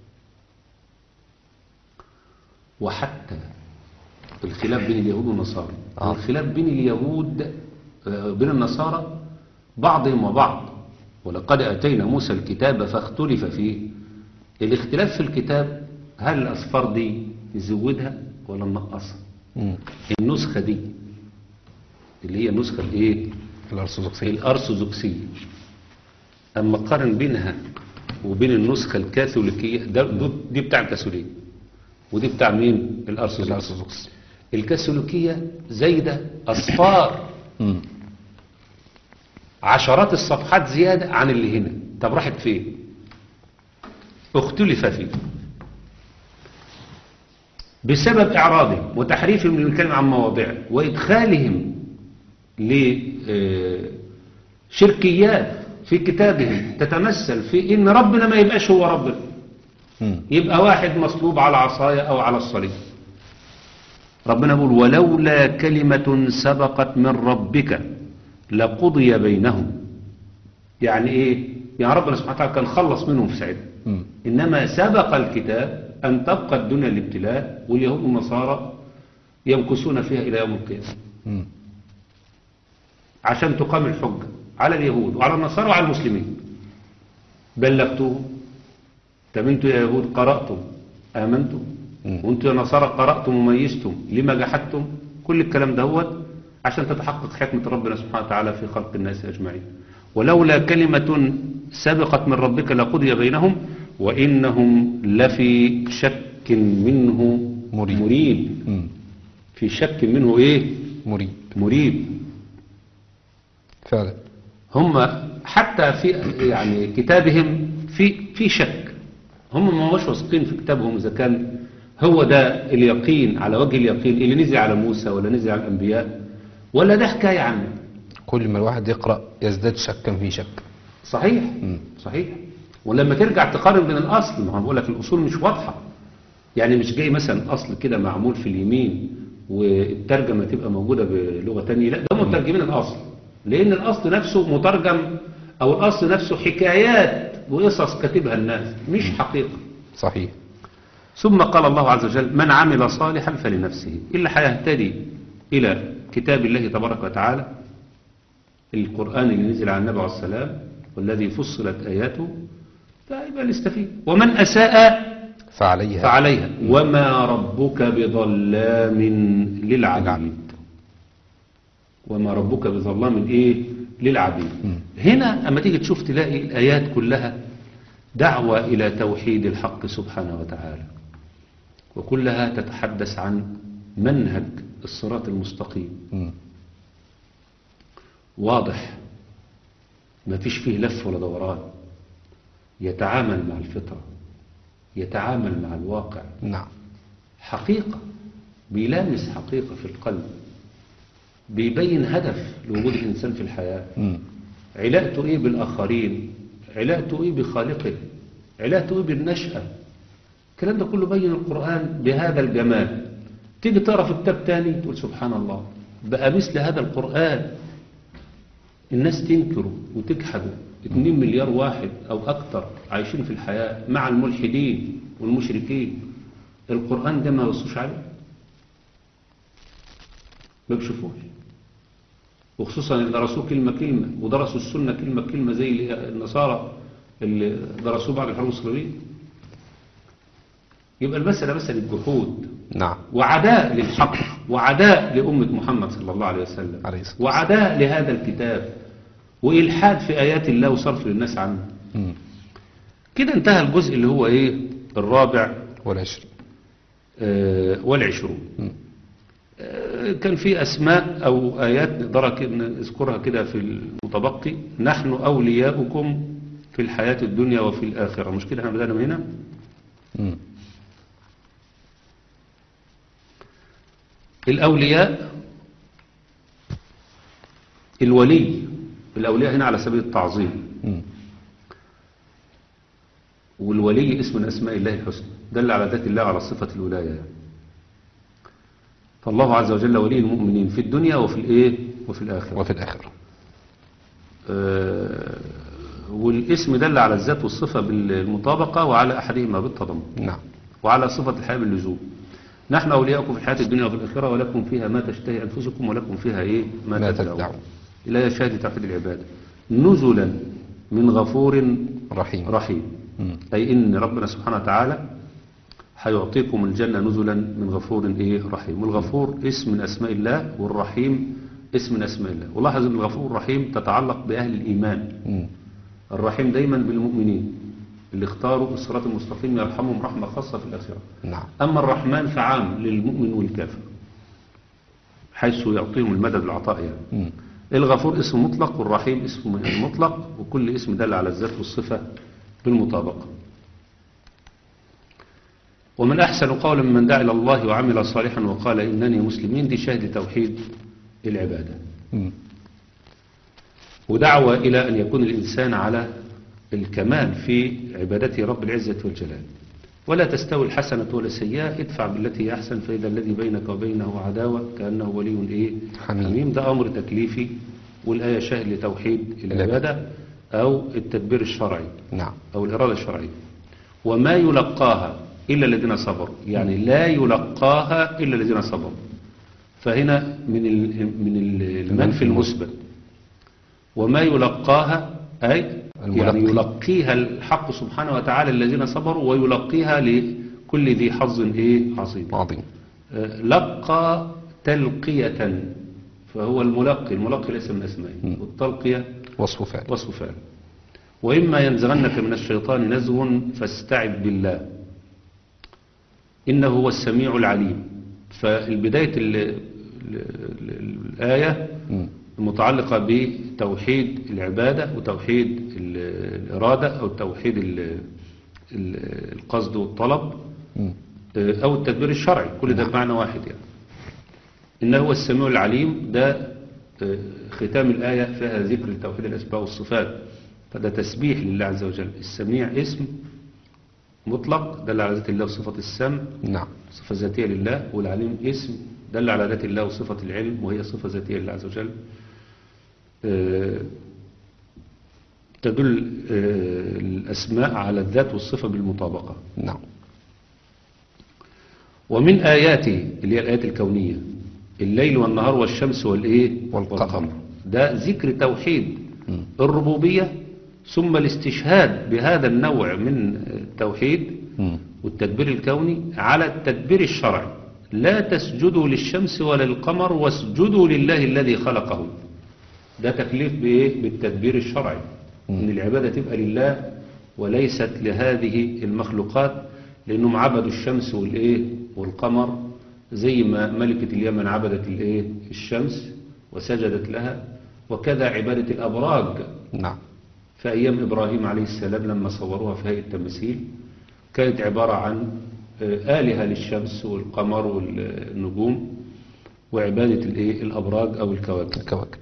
وحتى الخلاف بين اليهود والنصارى
آه.
الخلاف بين اليهود آه، بين النصارى بعضهم وبعض ولقد اتينا موسى الكتاب فاختلف فيه الاختلاف في الكتاب هل الاصفار دي نزودها ولا ننقصها
مم.
النسخه دي اللي هي النسخه الايه
الأرثوذكسية
الأرثوذكسية أما قارن بينها وبين النسخة الكاثوليكية ده ده- دي بتاع الكاثوليك ودي بتاع مين الأرثوذكس
الأرثوذكس
الكاثوليكية زايدة أصفار
مم.
عشرات الصفحات زيادة عن اللي هنا طب راحت فين اختلف فيه بسبب إعراضهم وتحريفهم للكلمة عن مواضعه وإدخالهم لشركيات في كتابهم تتمثل في إن ربنا ما يبقاش هو ربنا
مم.
يبقى واحد مصلوب على عصاية أو على الصليب ربنا يقول ولولا كلمة سبقت من ربك لقضي بينهم يعني إيه يعني ربنا سبحانه وتعالى كان خلص منهم في ساعتها
مم.
إنما سبق الكتاب أن تبقى الدنيا الابتلاء واليهود والنصارى يمكثون فيها إلى يوم القيامة
مم.
عشان تقام الحجة على اليهود وعلى النصارى وعلى المسلمين بلغتوهم طب انتوا يا يهود قرأتم آمنتم
مم.
وانتوا يا نصارى قرأتم وميزتم لما جحدتم كل الكلام دهوت عشان تتحقق حكمة ربنا سبحانه وتعالى في خلق الناس أجمعين ولولا كلمة سبقت من ربك لقضي بينهم وإنهم لفي شك منه
مريب.
مريب
مم.
في شك منه ايه
مريب
مريب
فعلا
هم حتى في يعني كتابهم في في شك هم ما هوش واثقين في كتابهم اذا كان هو ده اليقين على وجه اليقين اللي نزل على موسى ولا نزل على الانبياء ولا ده حكايه عنه
كل ما الواحد يقرأ يزداد شكا في شك
صحيح
مم.
صحيح ولما ترجع تقارن بين الاصل ما هو بقول لك الاصول مش واضحه يعني مش جاي مثلا اصل كده معمول في اليمين والترجمه تبقى موجوده بلغه تانية لا ده مترجمين الاصل لان الاصل نفسه مترجم او الاصل نفسه حكايات وقصص كاتبها الناس مش حقيقه
صحيح
ثم قال الله عز وجل من عمل صالحا فلنفسه اللي هيهتدي إلى كتاب الله تبارك وتعالى القرآن اللي نزل على النبي عليه السلام والذي فصلت آياته فيبقى يستفيد ومن أساء
فعليها
فعليها وما ربك بظلام للعبيد وما ربك بظلام ايه للعبيد هنا اما تيجي تشوف تلاقي الايات كلها دعوة الى توحيد الحق سبحانه وتعالى وكلها تتحدث عن منهج الصراط المستقيم
مم.
واضح ما فيش فيه لف ولا دوران يتعامل مع الفطرة يتعامل مع الواقع
نعم
حقيقة بيلامس حقيقة في القلب بيبين هدف لوجود الإنسان في الحياة
مم.
علاقته إيه بالآخرين علاقته إيه بخالقه علاقته إيه بالنشأة الكلام ده كله بين القرآن بهذا الجمال تيجي تقرا في كتاب تاني تقول سبحان الله بقى مثل هذا القرآن الناس تنكره وتجحده 2 مليار واحد أو أكثر عايشين في الحياة مع الملحدين والمشركين القرآن ده ما يبصوش عليه ما بيشوفوش وخصوصا اللي درسوه كلمة كلمة ودرسوا السنة كلمة كلمة زي اللي- النصارى اللي درسوه بعد الحرب الصليبية يبقى المسألة مسألة جحود
نعم
وعداء للحق وعداء لأمة محمد صلى الله عليه وسلم
عليه الصلاة
وعداء لهذا الكتاب وإلحاد في آيات الله وصرف للناس عنه
مم.
كده انتهى الجزء اللي هو إيه الرابع
والعشرين
آه، والعشرون
مم.
آه، كان في أسماء أو آيات نقدر ك- نذكرها كده في المتبقي نحن أولياؤكم في الحياة الدنيا وفي الآخرة مش كده احنا بدأنا من هنا
مم.
الأولياء الولي الأولياء هنا على سبيل التعظيم
مم.
والولي اسم من أسماء الله الحسنى دل على ذات الله على صفة الولاية يعني. فالله عز وجل ولي المؤمنين في الدنيا وفي الإيه وفي الآخرة
وفي الآخرة
آه، والاسم دل على الذات والصفة بالمطابقة وعلى أحدهما بالتضمن
نعم
وعلى صفة الحياة باللزوم نحن أولياؤكم في الحياة الدنيا وفي الآخرة ولكم فيها ما تشتهي أنفسكم ولكم فيها إيه ما,
ما
تدعون
تدعون.
لا يشاهد توحيد العبادة نزلا من غفور
رحيم
رحيم
مم.
أي إن ربنا سبحانه وتعالى هيعطيكم الجنة نزلا من غفور إيه رحيم والغفور اسم من أسماء الله والرحيم اسم من أسماء الله ولاحظ أن الغفور الرحيم تتعلق بأهل الإيمان
مم.
الرحيم دايما بالمؤمنين اللي اختاروا الصراط المستقيم يرحمهم رحمة خاصة في الآخرة
نعم
أما الرحمن فعام للمؤمن والكافر حيث يعطيهم المدد العطاء يعني
مم.
الغفور اسم مطلق والرحيم اسم مطلق وكل اسم دل على الذات والصفة بالمطابقة ومن أحسن قولا ممن دعا إلى الله وعمل صالحا وقال إنني مسلمين دي شهد توحيد العبادة
مم.
ودعوة إلى أن يكون الإنسان على الكمال في عبادته رب العزة والجلال ولا تستوي الحسنة ولا السيئة ادفع بالتي هي أحسن فإذا الذي بينك وبينه عداوة كأنه ولي إيه
حميم.
حميم ده أمر تكليفي والآية شاهد لتوحيد العبادة أو التدبير الشرعي
نعم
أو الإرادة الشرعية وما يلقاها إلا الذين صبروا يعني لا يلقاها إلا الذين صبروا فهنا من ال من ال- المنفي المثبت وما يلقاها أي
الملقي.
يعني يلقيها الحق سبحانه وتعالى الذين صبروا ويلقيها لكل ذي حظ إيه عظيم
عظيم
آه، لقى تلقية فهو الملقي الملقي ليس من أسمائه
مم. والتلقية وصف فعل
وصف فعل وإما ينزغنك من الشيطان نزغ فاستعذ بالله إنه هو السميع العليم فالبداية ال- ال- ال- الآية
مم.
المتعلقة بتوحيد العبادة وتوحيد ال- الإرادة أو توحيد ال- ال- القصد والطلب
مم.
آه، أو التدبير الشرعي كل ده بمعنى واحد يعني إنه هو السميع العليم ده آه، ختام الآية فيها ذكر توحيد الأسماء والصفات فده تسبيح لله عز وجل السميع اسم مطلق دل على ذات الله وصفة السمع
نعم
صفة ذاتية لله والعليم اسم دل على ذات الله وصفة العلم وهي صفة ذاتية لله عز وجل آه، تدل آه، الأسماء على الذات والصفة بالمطابقة
نعم
ومن آياته اللي هي الآيات الكونية الليل والنهار والشمس والإيه
والقمر.
ده ذكر توحيد الربوبية ثم الاستشهاد بهذا النوع من التوحيد
مم.
والتدبير الكوني على التدبير الشرعي لا تسجدوا للشمس ولا للقمر واسجدوا لله الذي خلقه ده تكليف بإيه؟ بالتدبير الشرعي إن العبادة تبقى لله وليست لهذه المخلوقات لأنهم عبدوا الشمس والإيه والقمر زي ما ملكة اليمن عبدت الإيه الشمس وسجدت لها وكذا عبادة الأبراج
نعم
في أيام إبراهيم عليه السلام لما صوروها في هيئة تمثيل كانت عبارة عن آه، آلهة للشمس والقمر والنجوم وعبادة الإيه؟ الأبراج أو الكواكب
الكواكب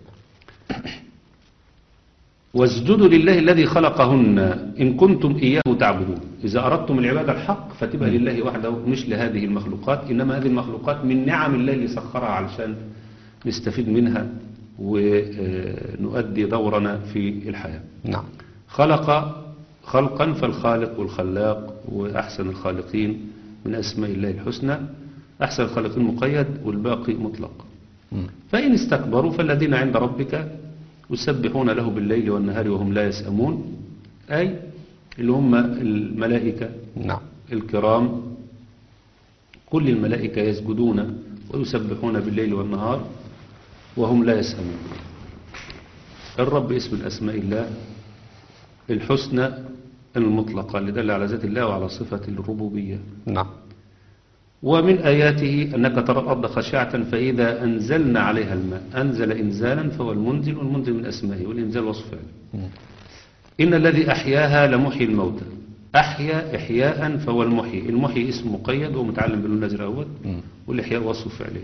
واسجدوا لله الذي خلقهن إن كنتم إياه تعبدون إذا أردتم العبادة الحق فتبقى لله وحده مش لهذه المخلوقات إنما هذه المخلوقات من نعم الله اللي سخرها علشان نستفيد منها ونؤدي دورنا في الحياة
نعم
خلق خلقا فالخالق والخلاق وأحسن الخالقين من أسماء الله الحسنى أحسن الخالقين مقيد والباقي مطلق
مم.
فإن استكبروا فالذين عند ربك يسبحون له بالليل والنهار وهم لا يسأمون أي اللي هم الملائكة
نعم
الكرام كل الملائكة يسجدون ويسبحون بالليل والنهار وهم لا يسأمون الرب اسم الأسماء الله الحسنى المطلقة اللي دل على ذات الله وعلى صفة الربوبية
نعم
ومن آياته أنك ترى الأرض خاشعة فإذا أنزلنا عليها الماء أنزل إنزالا فهو المنزل والمنزل من أسمائه والإنزال وصف فعله
مم.
إن الذي أحياها لمحيي الموتى أحيا إحياء فهو المحيي المحيي اسم مقيد ومتعلم باللون الأزرق أول
مم.
والإحياء وصف فعله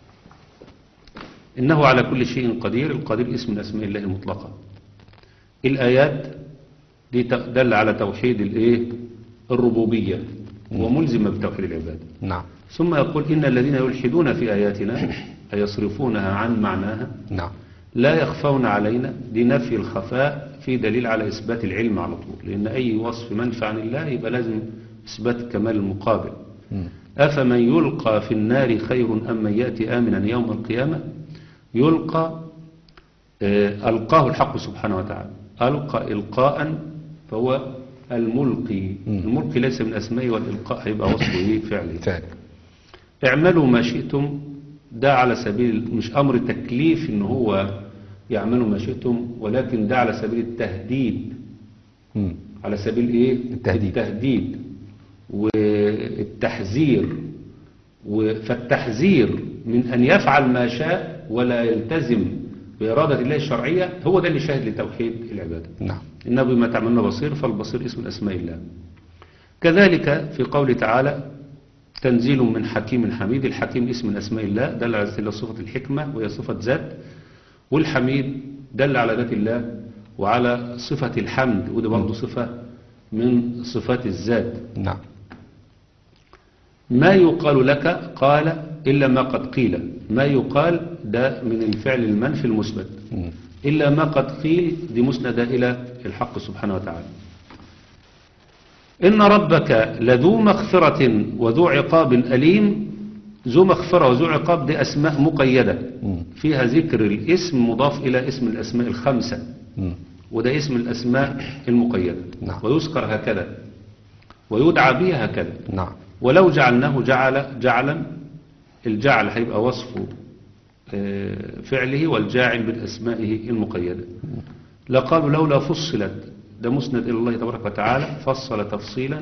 إنه على كل شيء قدير القدير اسم من أسماء الله المطلقة الآيات دي ت- دل على توحيد الإيه الربوبية وملزمة بتوحيد العبادة
نعم
ثم يقول إن الذين يلحدون في آياتنا أي يصرفونها عن معناها
نعم
لا يخفون علينا دي نفي الخفاء في دليل على إثبات العلم على طول لأن أي وصف منفع عن الله يبقى لازم إثبات كمال المقابل
مم.
أفمن يلقى في النار خير أم من يأتي آمنا يوم القيامة يلقى آه، ألقاه الحق سبحانه وتعالى ألقى إلقاء فهو الملقي
مم.
الملقي ليس من أسمائه والإلقاء هيبقى وصفه إيه؟ فعله
فعلا
اعملوا ما شئتم ده على سبيل مش أمر تكليف إن هو يعملوا ما شئتم ولكن ده على سبيل التهديد
مم.
على سبيل إيه؟
التهديد.
التهديد والتحذير و- فالتحذير من أن يفعل ما شاء ولا يلتزم بإرادة الله الشرعية هو ده اللي شاهد لتوحيد العبادة
نعم
إنه بما تعملون بصير فالبصير اسم من أسماء الله كذلك في قوله تعالى تنزيل من حكيم حميد الحكيم اسم من أسماء الله دل على ذات الله صفة الحكمة وهي صفة ذات والحميد دل على ذات الله وعلى صفة الحمد وده برضه صفة من صفات الذات
نعم
ما يقال لك قال إلا ما قد قيل ما يقال ده من الفعل المنفي المثبت
مم.
إلا ما قد قيل دي مسندة إلى الحق سبحانه وتعالى إن ربك لذو مغفرة وذو عقاب أليم ذو مغفرة وذو عقاب دي أسماء مقيدة
مم.
فيها ذكر الاسم مضاف إلى اسم الأسماء الخمسة
مم.
وده اسم الأسماء المقيدة
نعم.
ويذكر هكذا ويدعى به هكذا
نعم
ولو جعلناه جعل جعلا الجعل هيبقى وصف آه، فعله والجاعل من أسمائه المقيدة لقالوا لولا فصلت ده مسند إلى الله تبارك وتعالى فصل تفصيلا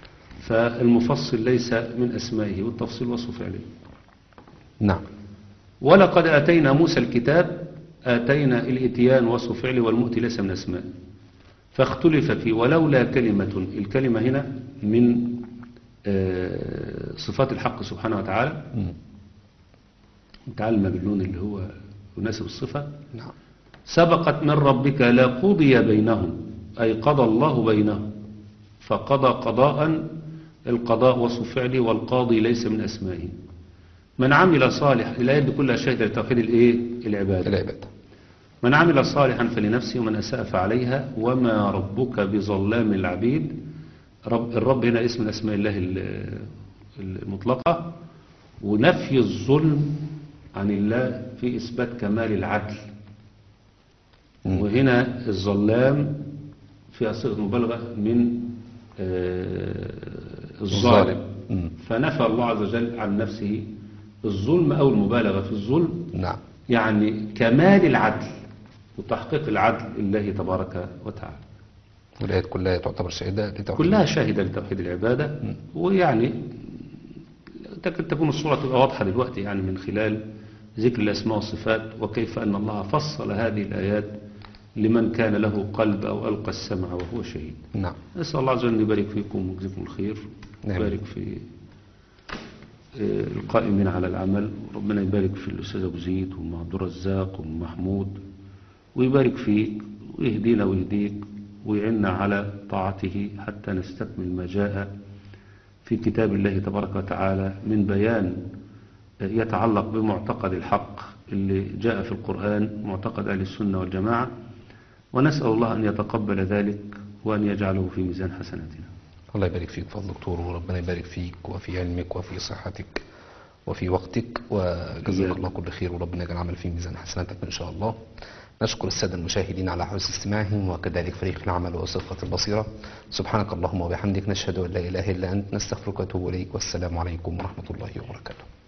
فالمفصل ليس من أسمائه والتفصيل وصف فعله
نعم
ولقد آتينا موسى الكتاب آتينا الإتيان وصف فعل والمؤتي ليس من أسماء فاختلف فيه ولولا كلمة الكلمة هنا من آه، صفات الحق سبحانه وتعالى
مم.
متعلمة باللون اللي هو يناسب الصفة
نعم
سبقت من ربك لقضي بينهم أي قضى الله بينهم فقضى قضاء القضاء وصف فعلي والقاضي ليس من أسمائه من عمل صالح الآيات دي كلها شهد لتوحيد الإيه العبادة
العبادة
من عمل صالحا فلنفسه ومن أساء فعليها وما ربك بظلام العبيد رب الرب هنا اسم من أسماء الله ال- المطلقة ونفي الظلم عن الله في إثبات كمال العدل
مم.
وهنا الظلام فيها صيغة مبالغة من آه، الظالم
الظالم. مم.
فنفى الله عز وجل عن نفسه الظلم أو المبالغة في الظلم
نعم
يعني كمال العدل وتحقيق العدل لله تبارك وتعالى
والآيات كلها تعتبر شهادة لتوحيد
كلها شاهدة لتوحيد العبادة ويعني تكاد تكون الصورة تبقى واضحة دلوقتي يعني من خلال ذكر الأسماء والصفات وكيف أن الله فصل هذه الآيات لمن كان له قلب أو ألقى السمع وهو شهيد
نعم
نسأل الله عز وجل أن يبارك فيكم ويجزيكم الخير
نعم.
ويبارك في آه، القائمين على العمل ربنا يبارك في الأستاذ أبو زيد وأم عبد الرزاق وأم محمود ويبارك فيك ويهدينا ويهديك ويعنا على طاعته حتى نستكمل ما جاء في كتاب الله تبارك وتعالى من بيان آه، يتعلق بمعتقد الحق اللي جاء في القرآن معتقد أهل السنة والجماعة ونسأل الله أن يتقبل ذلك وأن يجعله في ميزان حسناتنا
الله يبارك فيك فضل دكتور وربنا يبارك فيك وفي علمك وفي صحتك وفي وقتك وجزاك
إياك.
الله كل خير وربنا يجعل عمل في ميزان حسناتك إن شاء الله نشكر السادة المشاهدين على حسن استماعهم وكذلك فريق العمل وصفة البصيرة سبحانك اللهم وبحمدك نشهد أن لا إله إلا أنت نستغفرك ونتوب إليك والسلام عليكم ورحمة الله وبركاته